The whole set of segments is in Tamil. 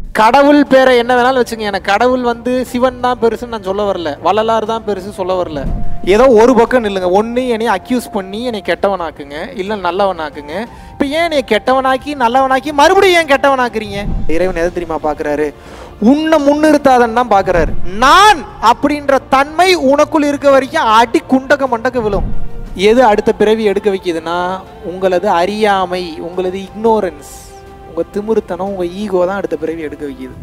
கடவுள் பேரை என்ன வேணாலும் வச்சுங்க எனக்கு கடவுள் வந்து சிவன் தான் பெருசுன்னு நான் சொல்ல வரல வள்ளலார் தான் பெருசு சொல்ல வரல ஏதோ ஒரு பக்கம் நில்லுங்க ஒன்று என்னை அக்யூஸ் பண்ணி என்னை கெட்டவனாக்குங்க இல்லை நல்லவனாக்குங்க இப்போ ஏன் என்னை கெட்டவனாக்கி நல்லவனாக்கி மறுபடியும் ஏன் கெட்டவனாக்குறீங்க இறைவன் எதை தெரியுமா பார்க்குறாரு உன்னை முன்னிறுத்தாதன்னு தான் பார்க்குறாரு நான் அப்படின்ற தன்மை உனக்குள் இருக்க வரைக்கும் அடி குண்டக்க மண்டக்க விழும் எது அடுத்த பிறவி எடுக்க வைக்குதுன்னா உங்களது அறியாமை உங்களது இக்னோரன்ஸ் உங்கள் திமிருத்தனம் உங்கள் ஈகோ தான் அடுத்த பிறவி எடுக்க வைக்குது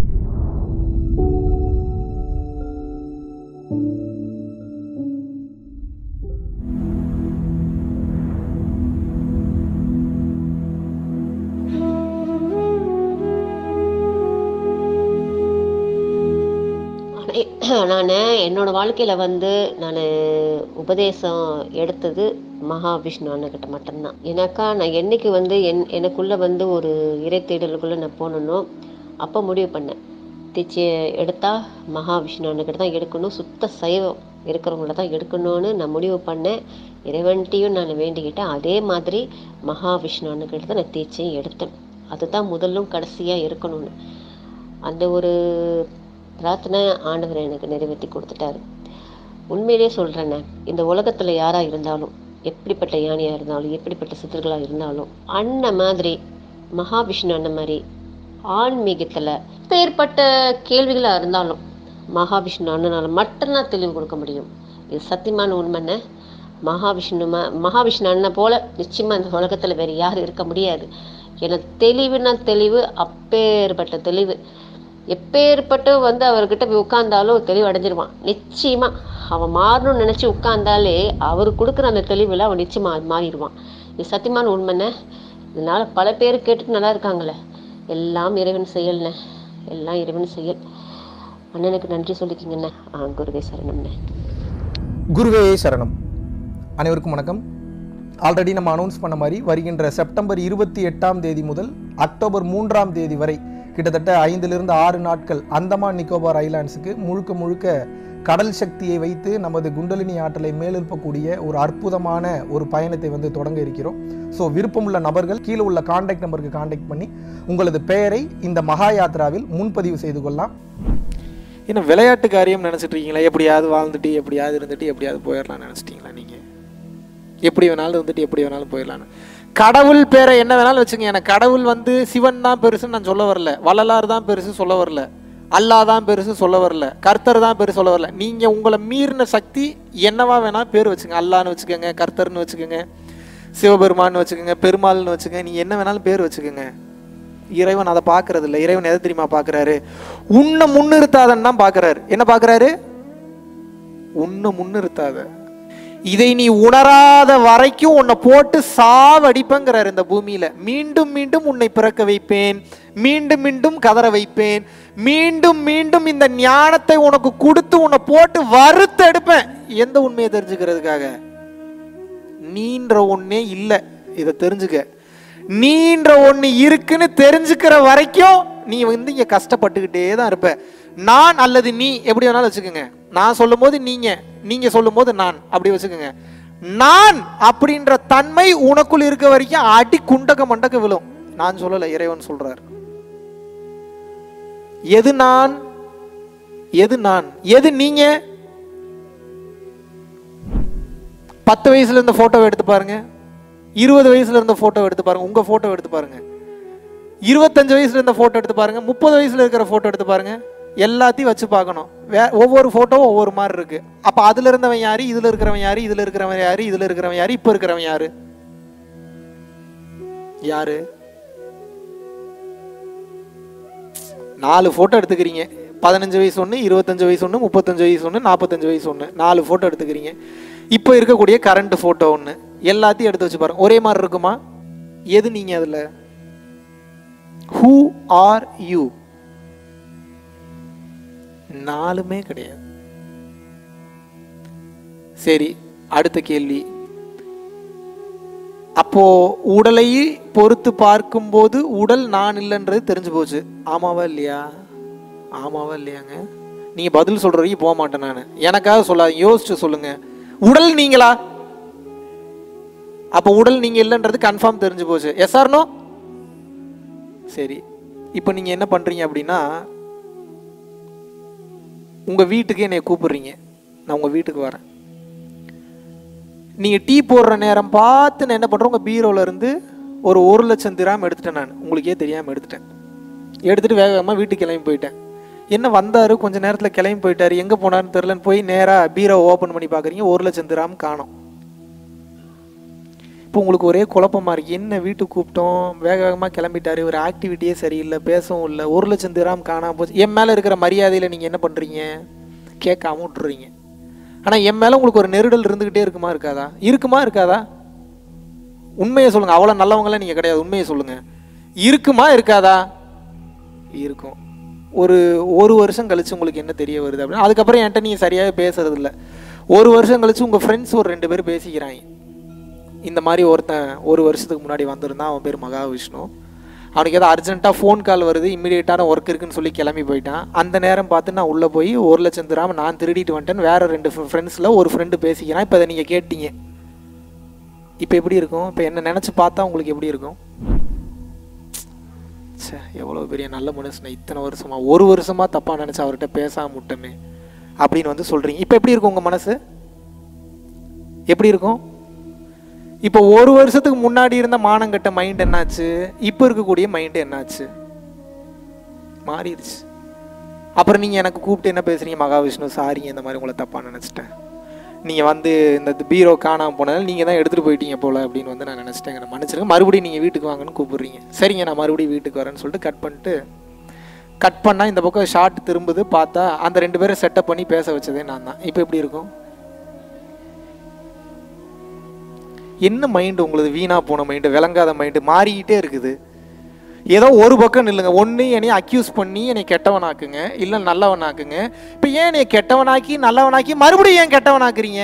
நான் என்னோட வாழ்க்கையில் வந்து நான் உபதேசம் எடுத்தது மகாவிஷ்ணு அண்ணக்கிட்ட மட்டும்தான் ஏன்னாக்கா நான் என்னைக்கு வந்து என் எனக்குள்ளே வந்து ஒரு இறை தேடலுக்குள்ளே நான் போனனோ அப்போ முடிவு பண்ணேன் தீட்சை எடுத்தால் மகாவிஷ்ணு அண்ணக்கிட்ட தான் எடுக்கணும் சுத்த சைவம் இருக்கிறவங்கள தான் எடுக்கணும்னு நான் முடிவு பண்ணேன் இறைவன்ட்டையும் நான் வேண்டிக்கிட்டேன் அதே மாதிரி மகாவிஷ்ணு அண்ணக்கிட்ட தான் நான் தீட்சையும் எடுத்தேன் அதுதான் முதலும் கடைசியாக இருக்கணும்னு அந்த ஒரு பிரார்த்தனை ஆண்டவர் எனக்கு நிறைவேற்றி கொடுத்துட்டாரு உண்மையிலே சொல்கிறேன்னே இந்த உலகத்தில் யாராக இருந்தாலும் எப்படிப்பட்ட யானையாக இருந்தாலும் எப்படிப்பட்ட சித்தர்களாக இருந்தாலும் அண்ணன் மாதிரி மகாவிஷ்ணு அண்ணன் மாதிரி ஆன்மீகத்தில் பேர்பட்ட கேள்விகளாக இருந்தாலும் மகாவிஷ்ணு அண்ணனால் மட்டும்தான் தெளிவு கொடுக்க முடியும் இது சத்தியமான உண்மைன்னு மகாவிஷ்ணு ம மகாவிஷ்ணு அண்ணன் போல நிச்சயமாக இந்த உலகத்தில் வேறு யாரும் இருக்க முடியாது ஏன்னா தெளிவுனா தெளிவு அப்பேற்பட்ட தெளிவு எப்பேற்பட்டு வந்து அவர்கிட்ட போய் உட்கார்ந்தாலும் தெளிவு அடைஞ்சிருவான் நிச்சயமா அவன் மாறணும்னு நினைச்சு உட்கார்ந்தாலே அவர் கொடுக்குற அந்த தெளிவில் அவன் நிச்சயமா மாறிடுவான் இது சத்தியமான உண்மைண்ணே இதனால பல பேர் கேட்டுட்டு நல்லா இருக்காங்களே எல்லாம் இறைவன் செயல்ண்ணே எல்லாம் இறைவன் செயல் அண்ணனுக்கு நன்றி சொல்லிக்கிங்கண்ணே ஆ குருவே சரணம்ண்ணே குருவே சரணம் அனைவருக்கும் வணக்கம் ஆல்ரெடி நம்ம அனௌன்ஸ் பண்ண மாதிரி வருகின்ற செப்டம்பர் இருபத்தி எட்டாம் தேதி முதல் அக்டோபர் மூன்றாம் தேதி வரை கிட்டத்தட்ட ஐந்திலிருந்து ஆறு நாட்கள் அந்தமான் நிக்கோபார் ஐலாண்ட்ஸுக்கு முழுக்க முழுக்க கடல் சக்தியை வைத்து நமது குண்டலினி ஆற்றலை மேலெழுப்பக்கூடிய ஒரு அற்புதமான ஒரு பயணத்தை வந்து தொடங்க இருக்கிறோம் ஸோ விருப்பமுள்ள நபர்கள் கீழே உள்ள காண்டாக்ட் நம்பருக்கு காண்டாக்ட் பண்ணி உங்களது பெயரை இந்த மகா யாத்ராவில் முன்பதிவு செய்து கொள்ளலாம் என்ன விளையாட்டு காரியம் நினச்சிட்டு இருக்கீங்களா எப்படியாவது வாழ்ந்துட்டு எப்படியாவது இருந்துட்டு எப்படியாவது போயிடலாம்னு நினச்சிட்டிங்களா நீங்கள் எப்படி வேணாலும் இருந்துட்டு எப்படி வேணாலும் போயிடலான்னு கடவுள் பேரை என்ன வேணாலும் வச்சுங்க எனக்கு கடவுள் வந்து சிவன் தான் பெருசுன்னு நான் சொல்ல வரல வள்ளலார் தான் பெருசு சொல்ல வரல அல்லாஹ் தான் பெருசு சொல்ல வரல கர்த்தர் தான் பெருசு சொல்ல வரல நீங்கள் உங்களை மீறின சக்தி என்னவா வேணால் பேர் வச்சுங்க அல்லான்னு வச்சுக்கோங்க கர்த்தர்னு வச்சுக்கோங்க சிவபெருமான்னு வச்சுக்கோங்க பெருமாள்னு வச்சுக்கோங்க நீங்கள் என்ன வேணாலும் பேர் வச்சுக்கோங்க இறைவன் அதை பார்க்கறது இல்லை இறைவன் எதை தெரியுமா பார்க்குறாரு உன்னை முன்னிறுத்தாதன்னு தான் பார்க்குறாரு என்ன பார்க்குறாரு உன்னை முன்னிறுத்தாத இதை நீ உணராத வரைக்கும் உன்னை போட்டு சாவடிப்பங்கிறார் இந்த பூமியில மீண்டும் மீண்டும் உன்னை பிறக்க வைப்பேன் மீண்டும் மீண்டும் கதற வைப்பேன் மீண்டும் மீண்டும் இந்த ஞானத்தை உனக்கு கொடுத்து உன்னை போட்டு வறுத்து எடுப்பேன் எந்த உண்மையை தெரிஞ்சுக்கிறதுக்காக நீன்ற ஒன்னே இல்லை இதை தெரிஞ்சுக்க நீன்ற ஒன்று இருக்குன்னு தெரிஞ்சுக்கிற வரைக்கும் நீ வந்து இங்கே கஷ்டப்பட்டுக்கிட்டே தான் இருப்ப நான் அல்லது நீ எப்படி வேணாலும் வச்சுக்கோங்க நான் சொல்லும்போது நீங்க நீங்க சொல்லும்போது நான் அப்படி வச்சுக்கோங்க நான் அப்படின்ற தன்மை உனக்குள் இருக்க வரைக்கும் அடி குண்டக்க மண்டக்க விழும் நான் சொல்லலை இறைவன் சொல்றார் எது நான் எது நான் எது நீங்க பத்து வயசுல இருந்த போட்டோவை எடுத்து பாருங்க இருபது வயசுல இருந்த போட்டோ எடுத்து பாருங்க உங்க போட்டோ எடுத்து பாருங்க இருபத்தஞ்சு வயசுல இருந்த போட்டோ எடுத்து பாருங்க முப்பது வயசுல இருக்கிற போட்டோ எடுத்து பாருங்க எல்லாத்தையும் வச்சு பார்க்கணும் வே ஒவ்வொரு ஃபோட்டோவும் ஒவ்வொரு மாதிரி இருக்கு அப்போ அதில் இருந்தவன் யாரு இதில் இருக்கிறவன் யாரு இதில் இருக்கிறவன் யாரு இதில் இருக்கிறவன் யாரு இப்போ இருக்கிறவன் யாரு யாரு நாலு ஃபோட்டோ எடுத்துக்கிறீங்க பதினஞ்சு வயசு ஒன்று இருபத்தஞ்சு வயசு ஒன்று முப்பத்தஞ்சு வயசு ஒன்று நாற்பத்தஞ்சு வயசு ஒன்று நாலு ஃபோட்டோ எடுத்துக்கிறீங்க இப்போ இருக்கக்கூடிய கரண்ட் ஃபோட்டோ ஒன்று எல்லாத்தையும் எடுத்து வச்சு பாருங்க ஒரே மாதிரி இருக்குமா எது நீங்கள் அதில் ஹூ ஆர் யூ நாலுமே கிடையாது சரி அடுத்த கேள்வி அப்போ உடலை பொறுத்து பார்க்கும்போது உடல் நான் இல்லைன்றது தெரிஞ்சு போச்சு ஆமாவா இல்லையா ஆமாவா இல்லையாங்க நீங்க பதில் சொல்ற வரைக்கும் போக மாட்டேன் நான் எனக்காக சொல்லாதீங்க யோசிச்சு சொல்லுங்க உடல் நீங்களா அப்போ உடல் நீங்க இல்லைன்றது கன்ஃபார்ம் தெரிஞ்சு போச்சு எஸ் ஆர்னோ சரி இப்போ நீங்கள் என்ன பண்ணுறீங்க அப்படின்னா உங்கள் வீட்டுக்கு என்னை கூப்பிடுறீங்க நான் உங்கள் வீட்டுக்கு வரேன் நீங்கள் டீ போடுற நேரம் பார்த்து நான் என்ன பண்ணுறேன் உங்கள் பீரோல இருந்து ஒரு ஒரு லட்சம் திராம் எடுத்துட்டேன் நான் உங்களுக்கே தெரியாமல் எடுத்துட்டேன் எடுத்துகிட்டு வேக வேகமாக வீட்டுக்கு கிளம்பி போயிட்டேன் என்ன வந்தார் கொஞ்ச நேரத்தில் கிளம்பி போயிட்டாரு எங்கே போனாருன்னு தெரிலன்னு போய் நேராக பீரோ ஓப்பன் பண்ணி பார்க்குறீங்க ஒரு லட்சம் திராம் காணோம் இப்போ உங்களுக்கு ஒரே குழப்பமா இருக்கு என்ன வீட்டுக்கு கூப்பிட்டோம் வேக வேகமாக கிளம்பிட்டாரு ஒரு ஆக்டிவிட்டியே சரியில்லை பேசவும் இல்லை ஒரு லட்சம் திராம் காணாம போச்சு என் மேலே இருக்கிற மரியாதையில் நீங்கள் என்ன பண்ணுறீங்க கேட்காம விட்டுறீங்க ஆனால் என் மேலே உங்களுக்கு ஒரு நெருடல் இருந்துக்கிட்டே இருக்குமா இருக்காதா இருக்குமா இருக்காதா உண்மையை சொல்லுங்கள் அவ்வளோ நல்லவங்களாம் நீங்கள் கிடையாது உண்மையை சொல்லுங்கள் இருக்குமா இருக்காதா இருக்கும் ஒரு ஒரு வருஷம் கழிச்சு உங்களுக்கு என்ன தெரிய வருது அப்படின்னா அதுக்கப்புறம் என்கிட்ட நீங்கள் சரியாகவே பேசுறது இல்ல ஒரு வருஷம் கழிச்சு உங்கள் ஃப்ரெண்ட்ஸ் ஒரு ரெண்டு பேர் பேசிக்கிறாங்க இந்த மாதிரி ஒருத்தன் ஒரு வருஷத்துக்கு முன்னாடி வந்திருந்தான் அவன் பேர் மகாவிஷ்ணு அவனுக்கு ஏதோ அர்ஜென்ட்டாக ஃபோன் கால் வருது இம்மிடியேட்டான ஒர்க் இருக்குன்னு சொல்லி கிளம்பி போயிட்டான் அந்த நேரம் பார்த்து நான் உள்ளே போய் ஒரு லட்சம் திராம நான் திருடிட்டு வந்துட்டேன் வேற ரெண்டு ஃப்ரெண்ட்ஸில் ஒரு ஃப்ரெண்டு பேசிக்கிறான் இப்போ அதை நீங்கள் கேட்டீங்க இப்போ எப்படி இருக்கும் இப்போ என்ன நினச்சி பார்த்தா உங்களுக்கு எப்படி இருக்கும் ச்சே எவ்வளோ பெரிய நல்ல மனுஷனை இத்தனை வருஷமா ஒரு வருஷமா தப்பாக நினச்சி அவர்கிட்ட பேசாம விட்டமே அப்படின்னு வந்து சொல்கிறீங்க இப்போ எப்படி இருக்கும் உங்கள் மனசு எப்படி இருக்கும் இப்போ ஒரு வருஷத்துக்கு முன்னாடி இருந்த மானங்கட்ட மைண்ட் என்னாச்சு இப்போ இருக்கக்கூடிய மைண்ட் என்னாச்சு மாறிடுச்சு அப்புறம் நீங்கள் எனக்கு கூப்பிட்டு என்ன பேசுறீங்க மகாவிஷ்ணு சாரிங்க இந்த மாதிரி உங்களை தப்பாக நினச்சிட்டேன் நீங்கள் வந்து இந்த பீரோ காணாமல் போனதால் நீங்கள் தான் எடுத்துகிட்டு போயிட்டீங்க போல அப்படின்னு வந்து நான் நினச்சிட்டேங்க மன்னிச்சிருங்க மறுபடியும் நீங்கள் வீட்டுக்கு வாங்கன்னு கூப்பிடுறீங்க சரிங்க நான் மறுபடியும் வீட்டுக்கு வரேன்னு சொல்லிட்டு கட் பண்ணிட்டு கட் பண்ணால் இந்த பக்கம் ஷார்ட் திரும்புது பார்த்தா அந்த ரெண்டு பேரும் செட்டப் பண்ணி பேச வச்சதே நான் தான் இப்போ எப்படி இருக்கும் என்ன மைண்டு உங்களது வீணா போன மைண்டு விளங்காத மைண்டு மாறிக்கிட்டே இருக்குது ஏதோ ஒரு பக்கம் நில்லுங்க ஒன்று என்னை அக்யூஸ் பண்ணி என்னை கெட்டவனாக்குங்க இல்லை நல்லவனாக்குங்க இப்போ ஏன் என்னை கெட்டவனாக்கி நல்லவனாக்கி மறுபடியும் ஏன் கெட்டவனாக்குறீங்க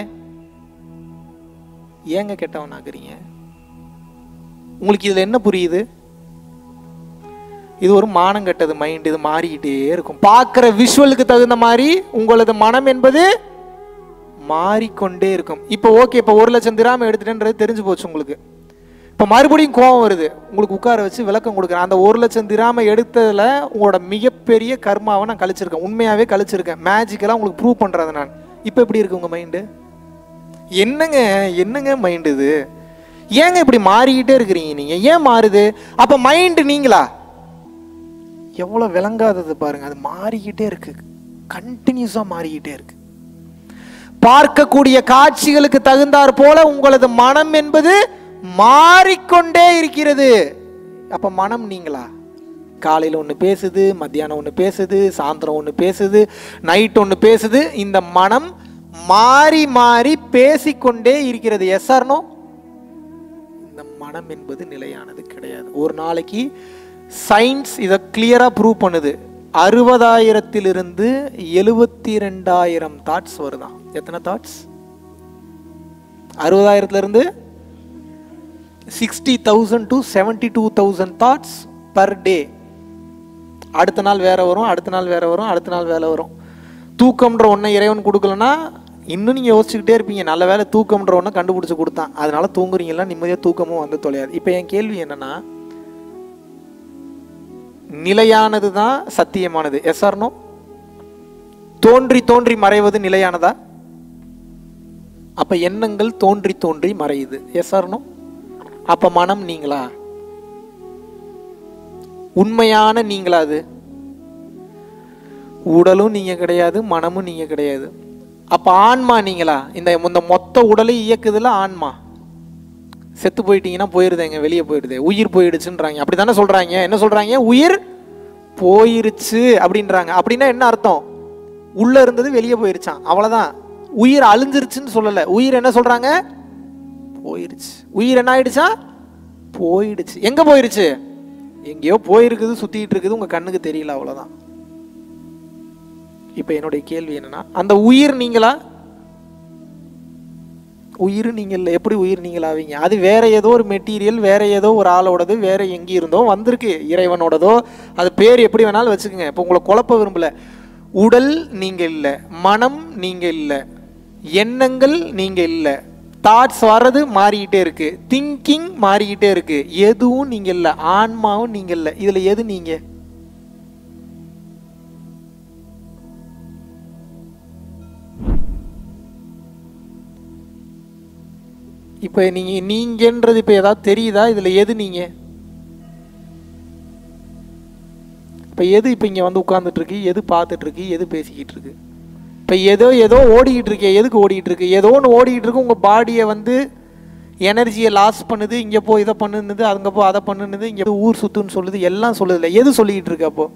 ஏங்க கெட்டவனாக்குறீங்க உங்களுக்கு இதில் என்ன புரியுது இது ஒரு மானம் கெட்டது மைண்ட் இது மாறிக்கிட்டே இருக்கும் பார்க்குற விஷுவலுக்கு தகுந்த மாதிரி உங்களது மனம் என்பது மாறிக்கொண்டே இருக்கும் இப்போ ஓகே இப்போ ஒரு லட்சம் திராம எடுத்துட்டேன்றது தெரிஞ்சு போச்சு உங்களுக்கு இப்போ மறுபடியும் கோவம் வருது உங்களுக்கு உட்கார வச்சு விளக்கம் கொடுக்குறேன் அந்த ஒரு லட்சம் திராம எடுத்ததில் உங்களோட மிகப்பெரிய கர்மாவை நான் கழிச்சிருக்கேன் உண்மையாகவே கழிச்சிருக்கேன் மேஜிக்கலாக உங்களுக்கு ப்ரூவ் பண்ணுறது நான் இப்போ எப்படி இருக்கு உங்கள் மைண்டு என்னங்க என்னங்க மைண்டு இது ஏங்க இப்படி மாறிக்கிட்டே இருக்கிறீங்க நீங்கள் ஏன் மாறுது அப்போ மைண்டு நீங்களா எவ்வளோ விளங்காதது பாருங்க அது மாறிக்கிட்டே இருக்கு கண்டினியூஸாக மாறிக்கிட்டே இருக்கு பார்க்கக்கூடிய காட்சிகளுக்கு தகுந்தாற் போல உங்களது மனம் என்பது மாறிக்கொண்டே இருக்கிறது அப்ப மனம் நீங்களா காலையில் ஒன்று பேசுது மத்தியானம் ஒன்று பேசுது சாயந்தரம் ஒன்று பேசுது நைட் ஒன்று பேசுது இந்த மனம் மாறி மாறி பேசிக்கொண்டே இருக்கிறது எஸ் ஆர்னோ இந்த மனம் என்பது நிலையானது கிடையாது ஒரு நாளைக்கு சயின்ஸ் இதை கிளியராக ப்ரூவ் பண்ணுது அறுபதாயிரத்திலிருந்து எழுபத்தி ரெண்டாயிரம் தாட்ஸ் வருதான் எத்தனை தாட்ஸ் அறுபதாயிரத்துலேருந்து sixty thousand to seventy two thousand thoughts per day அடுத்த நாள் வேற வரும் அடுத்த நாள் வேற வரும் அடுத்த நாள் வேலை வரும் தூக்கம்ன்ற ஒன்றை இறைவன் கொடுக்கலன்னா இன்னும் நீங்கள் யோசிச்சுக்கிட்டே இருப்பீங்க நல்ல வேலை தூக்கம்ன்ற ஒன்றை கண்டுபிடிச்சி கொடுத்தான் அதனால தூங்குறீங்களா நிம்மதியாக தூக்கமும் வந்து தொலையாது இப்போ என் கேள்வி என்னன்னா நிலையானது தான் சத்தியமானது எஸ் ஆர்னோ தோன்றி தோன்றி மறைவது நிலையானதா அப்ப எண்ணங்கள் தோன்றி தோன்றி மறையுது எஸ் ஆர்னோ அப்ப மனம் நீங்களா உண்மையான நீங்களா அது உடலும் நீங்க கிடையாது மனமும் நீங்க கிடையாது அப்ப ஆன்மா நீங்களா இந்த இந்த மொத்த உடலை இயக்குதுல ஆன்மா செத்து போயிட்டீங்கன்னா போயிருதேங்க வெளியே போயிடுது உயிர் போயிடுச்சுன்றாங்க அப்படி தானே சொல்றாங்க என்ன சொல்றாங்க உயிர் போயிருச்சு அப்படின்றாங்க அப்படின்னா என்ன அர்த்தம் உள்ள இருந்தது வெளியே போயிருச்சான் அவ்வளவுதான் உயிர் அழிஞ்சிருச்சுன்னு சொல்லல உயிர் என்ன சொல்றாங்க போயிருச்சு உயிர் என்ன ஆயிடுச்சா போயிடுச்சு எங்க போயிருச்சு எங்கேயோ போயிருக்குது சுத்திட்டு இருக்குது உங்க கண்ணுக்கு தெரியல அவ்வளவுதான் இப்ப என்னுடைய கேள்வி என்னன்னா அந்த உயிர் நீங்களா உயிர் நீங்க இல்லை எப்படி உயிர் நீங்கள் ஆவீங்க அது வேற ஏதோ ஒரு மெட்டீரியல் வேற ஏதோ ஒரு ஆளோடது வேற எங்கே இருந்தோ வந்திருக்கு இறைவனோடதோ அது பேர் எப்படி வேணாலும் வச்சுக்கோங்க இப்போ உங்களை குழப்ப விரும்பல உடல் நீங்க இல்லை மனம் நீங்க இல்லை எண்ணங்கள் நீங்க இல்லை தாட்ஸ் வர்றது மாறிக்கிட்டே இருக்கு திங்கிங் மாறிக்கிட்டே இருக்கு எதுவும் நீங்க இல்லை ஆன்மாவும் நீங்க இல்லை இதுல எது நீங்க இப்போ நீங்கள் நீங்கன்றது இப்போ ஏதாவது தெரியுதா இதில் எது நீங்கள் இப்போ எது இப்போ இங்கே வந்து உட்கார்ந்துட்டு இருக்கு எது பார்த்துட்டு இருக்கு எது பேசிக்கிட்டு இருக்கு இப்போ ஏதோ ஏதோ ஓடிக்கிட்டு இருக்கே எதுக்கு ஓடிக்கிட்டு இருக்கு ஏதோ ஒன்று ஓடிக்கிட்டு இருக்கு உங்கள் பாடியை வந்து எனர்ஜியை லாஸ் பண்ணுது இங்கே போ இதை பண்ணுனுது அங்கே போ அதை பண்ணுனுது இங்கே ஊர் சுத்துன்னு சொல்லுது எல்லாம் சொல்லுதுல எது சொல்லிக்கிட்டு இருக்கு அப்போ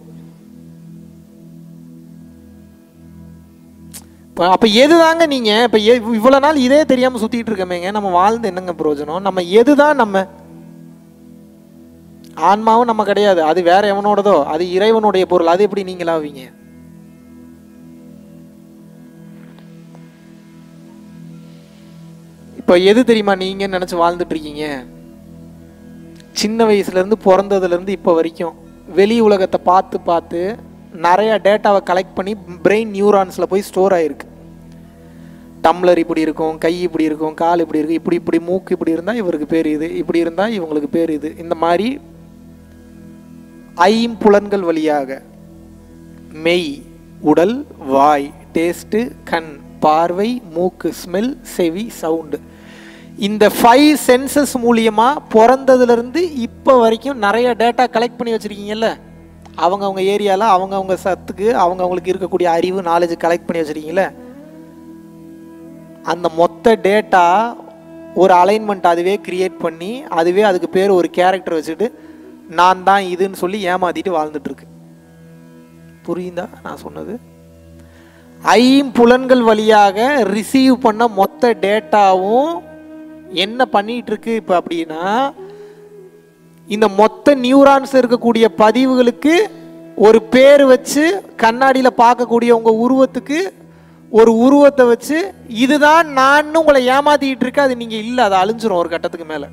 இப்போ அப்போ எது தாங்க நீங்கள் இப்போ இவ்வளோ நாள் இதே தெரியாமல் சுற்றிட்டு இருக்கமேங்க நம்ம வாழ்ந்து என்னங்க பிரயோஜனம் நம்ம எது தான் நம்ம ஆன்மாவும் நம்ம கிடையாது அது வேற எவனோடதோ அது இறைவனுடைய பொருள் அது எப்படி நீங்களாவீங்க இப்போ எது தெரியுமா நீங்க நினைச்சு வாழ்ந்துட்டு இருக்கீங்க சின்ன வயசுல இருந்து பிறந்ததுல இருந்து இப்போ வரைக்கும் வெளி உலகத்தை பார்த்து பார்த்து நிறைய டேட்டாவை கலெக்ட் பண்ணி பிரெயின் நியூரான்ஸ்ல போய் ஸ்டோர் ஆயிருக்கு டம்ளர் இப்படி இருக்கும் கை இப்படி இருக்கும் கால் இப்படி இருக்கும் இப்படி இப்படி மூக்கு இப்படி இருந்தால் இவருக்கு பேர் இது இப்படி இருந்தால் இவங்களுக்கு பேர் இது இந்த மாதிரி ஐம்புலன்கள் வழியாக மெய் உடல் வாய் டேஸ்ட்டு கண் பார்வை மூக்கு ஸ்மெல் செவி சவுண்டு இந்த ஃபைவ் சென்சஸ் மூலியமா பிறந்ததுலேருந்து இப்போ வரைக்கும் நிறைய டேட்டா கலெக்ட் பண்ணி வச்சுருக்கீங்கல்ல அவங்க அவங்க ஏரியாவில் அவங்க அவங்க சத்துக்கு அவங்க அவங்களுக்கு இருக்கக்கூடிய அறிவு நாலேஜ் கலெக்ட் பண்ணி வச்சுருக்கீங்களே அந்த மொத்த டேட்டா ஒரு அலைன்மெண்ட் அதுவே கிரியேட் பண்ணி அதுவே அதுக்கு பேர் ஒரு கேரக்டர் வச்சுட்டு நான் தான் இதுன்னு சொல்லி ஏமாத்திட்டு வாழ்ந்துட்டு இருக்கு புரியுதா நான் சொன்னது ஐம்புலன்கள் வழியாக ரிசீவ் பண்ண மொத்த டேட்டாவும் என்ன பண்ணிட்டு இருக்கு இப்போ அப்படின்னா இந்த மொத்த நியூரான்ஸ் இருக்கக்கூடிய பதிவுகளுக்கு ஒரு பேர் வச்சு கண்ணாடியில் பார்க்கக்கூடிய உங்க உருவத்துக்கு ஒரு உருவத்தை வச்சு இதுதான் நான் உங்களை ஏமாத்திட்டு இருக்கு அது நீங்க இல்லை அது அழிஞ்சிரும் ஒரு கட்டத்துக்கு மேல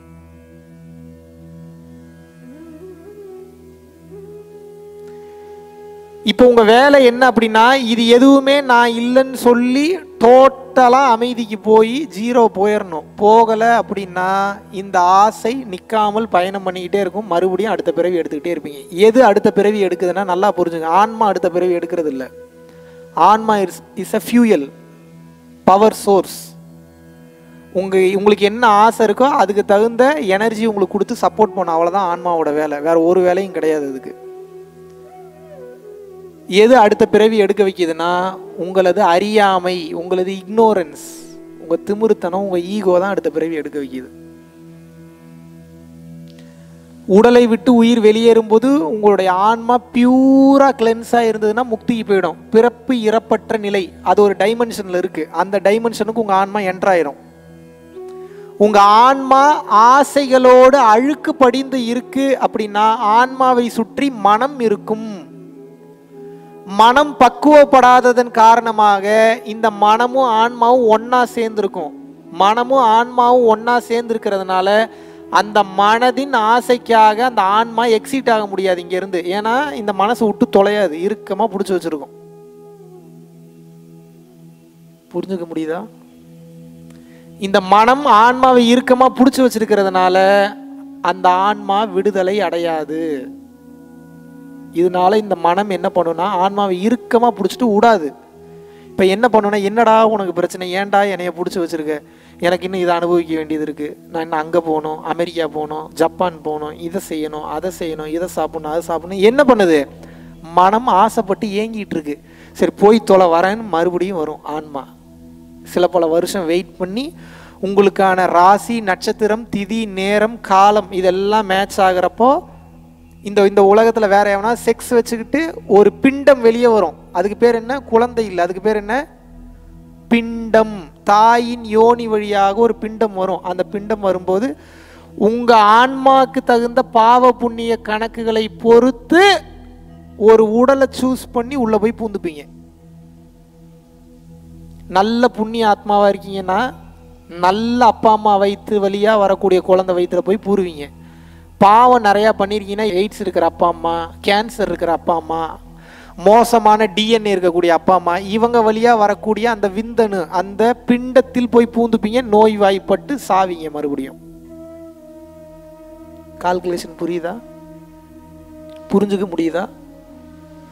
இப்போ உங்க வேலை என்ன அப்படின்னா இது எதுவுமே நான் இல்லைன்னு சொல்லி டோட்டலா அமைதிக்கு போய் ஜீரோ போயிடணும் போகலை அப்படின்னா இந்த ஆசை நிற்காமல் பயணம் பண்ணிக்கிட்டே இருக்கும் மறுபடியும் அடுத்த பிறவி எடுத்துக்கிட்டே இருப்பீங்க எது அடுத்த பிறவி எடுக்குதுன்னா நல்லா புரிஞ்சுங்க ஆன்மா அடுத்த பிறவி எடுக்கிறது இல்லை ஆன்மா is is a fuel power source உங்க உங்களுக்கு என்ன ஆசை இருக்கோ அதுக்கு தகுந்த எனர்ஜி உங்களுக்கு கொடுத்து சப்போர்ட் பண்ண அவ்வளோதான் ஆன்மாவோட வேலை வேற ஒரு வேலையும் கிடையாது அதுக்கு எது அடுத்த பிறவி எடுக்க வைக்குதுன்னா உங்களது அறியாமை உங்களது இக்னோரன்ஸ் உங்க திமிருத்தனம் உங்க ஈகோ தான் அடுத்த பிறவி எடுக்க வைக்குது உடலை விட்டு உயிர் வெளியேறும்போது உங்களுடைய ஆன்மா பியூரா கிளென்ஸாக இருந்ததுன்னா முக்திக்கு போயிடும் பிறப்பு இறப்பற்ற நிலை அது ஒரு டைமென்ஷனில் இருக்கு அந்த டைமென்ஷனுக்கு உங்கள் ஆன்மா என்ட்ராயிரும் உங்க ஆன்மா ஆசைகளோடு அழுக்கு படிந்து இருக்கு அப்படின்னா ஆன்மாவை சுற்றி மனம் இருக்கும் மனம் பக்குவப்படாததன் காரணமாக இந்த மனமும் ஆன்மாவும் ஒண்ணா சேர்ந்திருக்கும் மனமும் ஆன்மாவும் ஒண்ணா சேர்ந்திருக்கிறதுனால அந்த மனதின் ஆசைக்காக அந்த ஆன்மா எக்ஸிட் ஆக முடியாது இங்க இருந்து ஏன்னா இந்த மனசு விட்டு தொலையாது இறுக்கமா பிடிச்சி வச்சிருக்கும் புரிஞ்சுக்க முடியுதா இந்த மனம் ஆன்மாவை இறுக்கமா பிடிச்சி வச்சிருக்கிறதுனால அந்த ஆன்மா விடுதலை அடையாது இதனால இந்த மனம் என்ன பண்ணுனா ஆன்மாவை இறுக்கமா பிடிச்சிட்டு விடாது இப்போ என்ன பண்ணுனா என்னடா உனக்கு பிரச்சனை ஏன்டா என்னைய பிடிச்சி வச்சிருக்க எனக்கு இன்னும் இதை அனுபவிக்க வேண்டியது இருக்கு நான் இன்னும் அங்கே போகணும் அமெரிக்கா போகணும் ஜப்பான் போகணும் இதை செய்யணும் அதை செய்யணும் இதை சாப்பிடணும் அதை சாப்பிடணும் என்ன பண்ணுது மனம் ஆசைப்பட்டு ஏங்கிட்டு இருக்கு சரி போய் தொலை வரேன்னு மறுபடியும் வரும் ஆன்மா சில பல வருஷம் வெயிட் பண்ணி உங்களுக்கான ராசி நட்சத்திரம் திதி நேரம் காலம் இதெல்லாம் மேட்ச் ஆகுறப்போ இந்த இந்த உலகத்தில் வேற எவனா செக்ஸ் வச்சுக்கிட்டு ஒரு பிண்டம் வெளியே வரும் அதுக்கு பேர் என்ன குழந்தை இல்லை அதுக்கு பேர் என்ன பிண்டம் தாயின் யோனி வழியாக ஒரு பிண்டம் வரும் அந்த பிண்டம் வரும்போது உங்க ஆன்மாக்கு தகுந்த பாவ புண்ணிய கணக்குகளை பொறுத்து ஒரு உடலை சூஸ் பண்ணி உள்ள போய் பூந்துப்பீங்க நல்ல புண்ணிய ஆத்மாவா இருக்கீங்கன்னா நல்ல அப்பா அம்மா வயிற்று வழியா வரக்கூடிய குழந்தை வயிற்றுல போய் பூருவீங்க பாவம் நிறையா பண்ணியிருக்கீங்கன்னா எய்ட்ஸ் இருக்கிற அப்பா அம்மா கேன்சர் இருக்கிற அப்பா அம்மா மோசமான டிஎன்ஏ இருக்கக்கூடிய அப்பா அம்மா இவங்க வழியாக வரக்கூடிய அந்த விந்தணு அந்த பிண்டத்தில் போய் பூந்துப்பீங்க நோய் வாய்ப்பட்டு சாவீங்க மறுபடியும் கால்குலேஷன் புரியுதா புரிஞ்சுக்க முடியுதா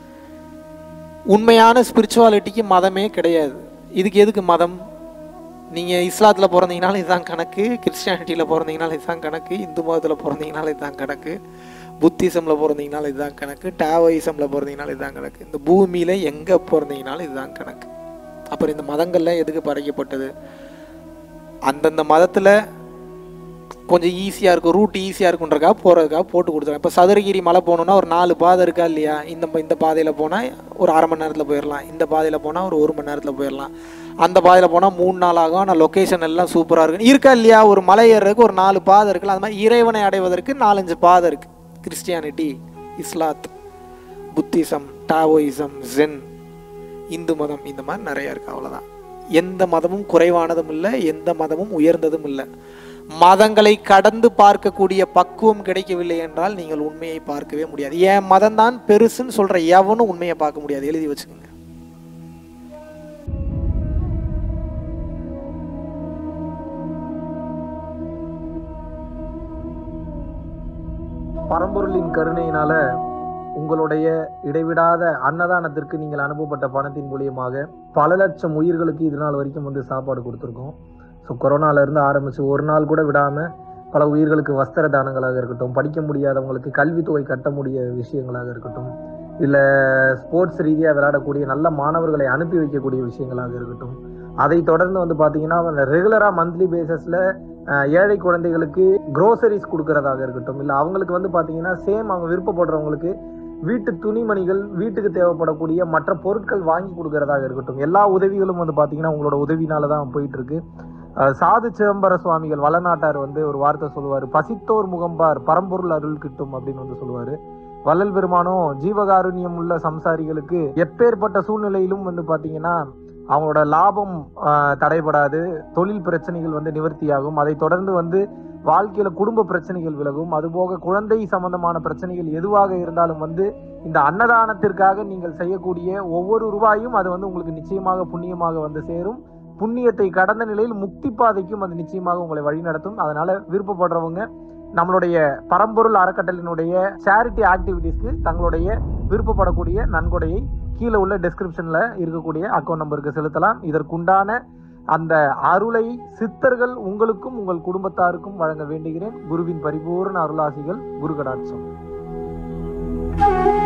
உண்மையான ஸ்பிரிச்சுவாலிட்டிக்கு மதமே கிடையாது இதுக்கு எதுக்கு மதம் நீங்கள் இஸ்லாத்தில் பிறந்தீங்கனாலும் இதுதான் கணக்கு கிறிஸ்டியானிட்டியில் பிறந்தீங்கனாலும் இதுதான் கணக்கு இந்து மதத்தில் பிறந்தீங்கனாலும் இதுதான் கணக்கு புத்திசமில் பிறந்தீங்கனாலும் இதுதான் கணக்கு டாவோயிசமில் பிறந்தீங்கனாலும் இதுதான் கணக்கு இந்த பூமியில் எங்கே பிறந்தீங்கனாலும் இதுதான் கணக்கு அப்புறம் இந்த மதங்கள்லாம் எதுக்கு படைக்கப்பட்டது அந்தந்த மதத்தில் கொஞ்சம் ஈஸியாக இருக்கும் ரூட் ஈஸியாக இருக்குன்றக்காக போகிறதுக்காக போட்டு கொடுத்துருக்காங்க இப்போ சதுரகிரி மலை போகணுன்னா ஒரு நாலு பாதை இருக்கா இல்லையா இந்த இந்த பாதையில் போனால் ஒரு அரை மணி நேரத்தில் போயிடலாம் இந்த பாதையில் போனால் ஒரு ஒரு மணி நேரத்தில் போயிடலாம் அந்த பாதையில் போனால் மூணு நாள் ஆகும் ஆனால் லொக்கேஷன் எல்லாம் சூப்பராக இருக்கும் இருக்கா இல்லையா ஒரு மலை ஏறுறதுக்கு ஒரு நாலு பாதை இருக்குல்ல அது மாதிரி இறைவனை அடைவதற்கு நாலஞ்சு பாதை இருக்குது Christianity Islam Buddhism Taoism Zen Hindu மதம் இந்த மாதிரி நிறைய இருக்குது அவ்வளோதான் எந்த மதமும் குறைவானதும் இல்லை எந்த மதமும் உயர்ந்ததும் இல்லை மதங்களை கடந்து பார்க்கக்கூடிய பக்குவம் கிடைக்கவில்லை என்றால் நீங்கள் உண்மையை பார்க்கவே முடியாது என் மதம் தான் பெருசுன்னு சொல்ற எவனும் உண்மையை பார்க்க முடியாது எழுதி வச்சுக்கோங்க பரம்பொருளின் கருணையினால உங்களுடைய இடைவிடாத அன்னதானத்திற்கு நீங்கள் அனுப்பப்பட்ட பணத்தின் மூலியமாக பல லட்சம் உயிர்களுக்கு இது நாள் வரைக்கும் வந்து சாப்பாடு கொடுத்துருக்கோம் ஸோ கொரோனால இருந்து ஆரம்பிச்சு ஒரு நாள் கூட விடாம பல உயிர்களுக்கு வஸ்திர தானங்களாக இருக்கட்டும் படிக்க முடியாதவங்களுக்கு கல்வித்தொகை கட்ட முடிய விஷயங்களாக இருக்கட்டும் இல்ல ஸ்போர்ட்ஸ் ரீதியா விளையாடக்கூடிய நல்ல மாணவர்களை அனுப்பி வைக்கக்கூடிய விஷயங்களாக இருக்கட்டும் அதை தொடர்ந்து வந்து பாத்தீங்கன்னா ரெகுலரா மந்த்லி பேசிஸ்ல ஏழை குழந்தைகளுக்கு க்ரோசரிஸ் கொடுக்கறதாக இருக்கட்டும் இல்லை அவங்களுக்கு வந்து பார்த்தீங்கன்னா சேம் அவங்க விருப்பப்படுறவங்களுக்கு வீட்டு துணிமணிகள் வீட்டுக்கு தேவைப்படக்கூடிய மற்ற பொருட்கள் வாங்கி கொடுக்கறதாக இருக்கட்டும் எல்லா உதவிகளும் வந்து பார்த்தீங்கன்னா உங்களோட உதவினால தான் போயிட்டு இருக்கு அஹ் சாது சிதம்பர சுவாமிகள் வளநாட்டார் வந்து ஒரு வார்த்தை சொல்லுவார் பசித்தோர் முகம்பார் பரம்பொருள் அருள் கிட்டும் அப்படின்னு வந்து சொல்லுவாரு வள்ளல் பெருமானும் ஜீவகாருண்யம் உள்ள சம்சாரிகளுக்கு எப்பேற்பட்ட சூழ்நிலையிலும் வந்து பார்த்தீங்கன்னா அவங்களோட லாபம் ஆஹ், தடைபடாது தொழில் பிரச்சனைகள் வந்து நிவர்த்தியாகும் அதை தொடர்ந்து வந்து வாழ்க்கையில குடும்ப பிரச்சனைகள் விலகும் அதுபோக குழந்தை சம்பந்தமான பிரச்சனைகள் எதுவாக இருந்தாலும் வந்து இந்த அன்னதானத்திற்காக நீங்கள் செய்யக்கூடிய ஒவ்வொரு ரூபாயும் அது வந்து உங்களுக்கு நிச்சயமாக புண்ணியமாக வந்து சேரும் புண்ணியத்தை கடந்த நிலையில் முக்தி பாதைக்கும் அது நிச்சயமாக உங்களை வழிநடத்தும் அதனால விருப்பப்படுறவங்க நம்மளுடைய பரம்பொருள் அறக்கட்டளினுடைய சேரிட்டி ஆக்டிவிட்டீஸ்க்கு தங்களுடைய விருப்பப்படக்கூடிய நன்கொடையை கீழே உள்ள டெஸ்கிரிப்ஷன்ல இருக்கக்கூடிய அக்கௌண்ட் நம்பருக்கு செலுத்தலாம் இதற்குண்டான அந்த அருளை சித்தர்கள் உங்களுக்கும் உங்கள் குடும்பத்தாருக்கும் வழங்க வேண்டுகிறேன் குருவின் பரிபூர்ண அருளாசிகள் குரு கடாட்சம்